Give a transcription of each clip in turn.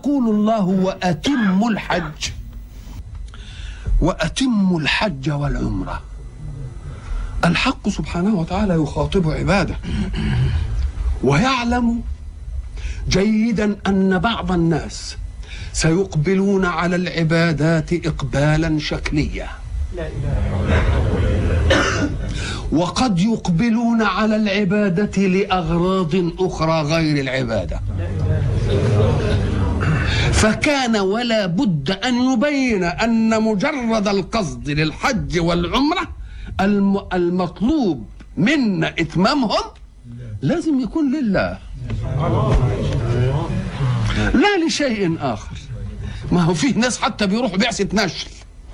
يقول الله وأتموا الحج وأتموا الحج والعمرة الحق سبحانه وتعالى يخاطب عباده ويعلم جيدا أن بعض الناس سيقبلون على العبادات إقبالا شكليا وقد يقبلون على العبادة لأغراض أخرى غير العبادة فكان ولا بد أن يبين أن مجرد القصد للحج والعمرة الم- المطلوب منا إتمامهم لازم يكون لله لا لشيء آخر ما هو فيه ناس حتى بيروحوا بعثة نشل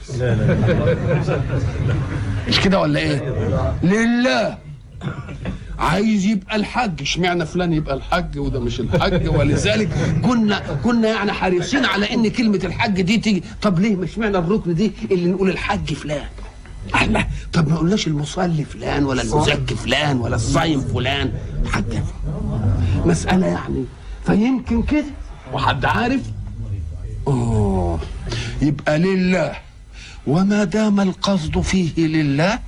مش كده ولا ايه لله عايز يبقى الحج اشمعنى فلان يبقى الحج وده مش الحج ولذلك كنا كنا يعني حريصين على ان كلمه الحج دي تيجي طب ليه مش معنى الركن دي اللي نقول الحج فلان الله طب ما قلناش المصلي فلان ولا المزكي فلان ولا الصايم فلان حج مساله يعني فيمكن كده وحد عارف اوه يبقى لله وما دام القصد فيه لله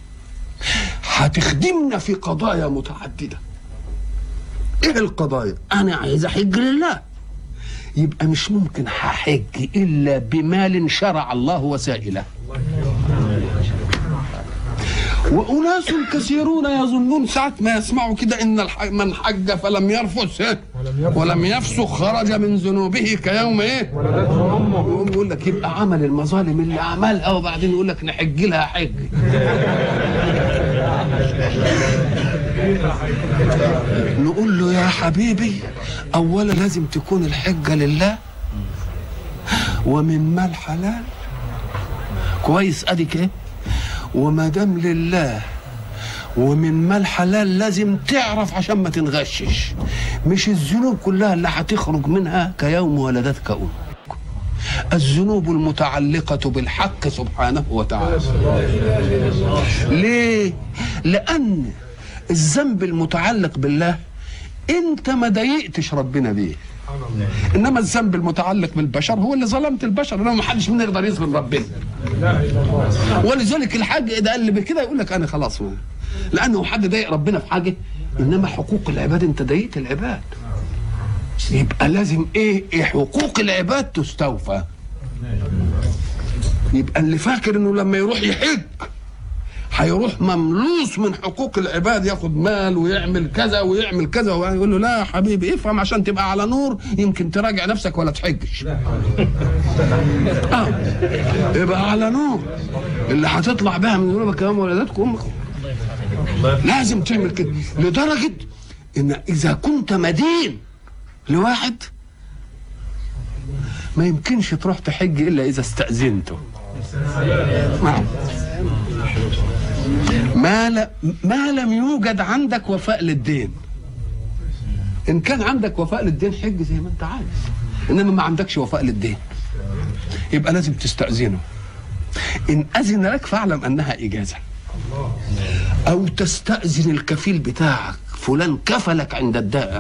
هتخدمنا في قضايا متعدده ايه القضايا انا عايز احج لله يبقى مش ممكن هحج الا بمال شرع الله وسائله وأناس كثيرون يظنون ساعة ما يسمعوا كده إن الح- من حج فلم يرفث إيه؟ ولم يفسق خرج من ذنوبه كيوم إيه؟ يقوم يقول لك يبقى عمل المظالم اللي عملها وبعدين يقول لك نحج لها حج نقول له يا حبيبي أولا لازم تكون الحجة لله ومن مال حلال كويس اديك ايه وما دام لله ومن مال حلال لازم تعرف عشان ما تنغشش مش الذنوب كلها اللي هتخرج منها كيوم ولدتك امك الذنوب المتعلقة بالحق سبحانه وتعالى ليه؟ لأن الذنب المتعلق بالله أنت ما ضايقتش ربنا بيه انما الذنب المتعلق بالبشر هو اللي ظلمت البشر انما ما حدش منا يقدر يظلم ربنا ولذلك الحاج ده اللي بكده يقول لك انا خلاص هو. لانه حد ضايق ربنا في حاجه انما حقوق العباد انت ضايقت العباد يبقى لازم ايه, إيه حقوق العباد تستوفى يبقى اللي فاكر انه لما يروح يحج هيروح مملوس من حقوق العباد ياخد مال ويعمل كذا ويعمل كذا ويقول له لا يا حبيبي افهم عشان تبقى على نور يمكن تراجع نفسك ولا تحجش اه يبقى على نور اللي هتطلع بها من ذنوبك يوم ولدتك امك لازم تعمل كده لدرجه ان اذا كنت مدين لواحد ما يمكنش تروح تحج الا اذا استاذنته نعم ما, ل... ما لم يوجد عندك وفاء للدين ان كان عندك وفاء للدين حج زي ما انت عايز انما ما عندكش وفاء للدين يبقى لازم تستأذنه ان اذن لك فاعلم انها اجازه او تستأذن الكفيل بتاعك فلان كفلك عند الداء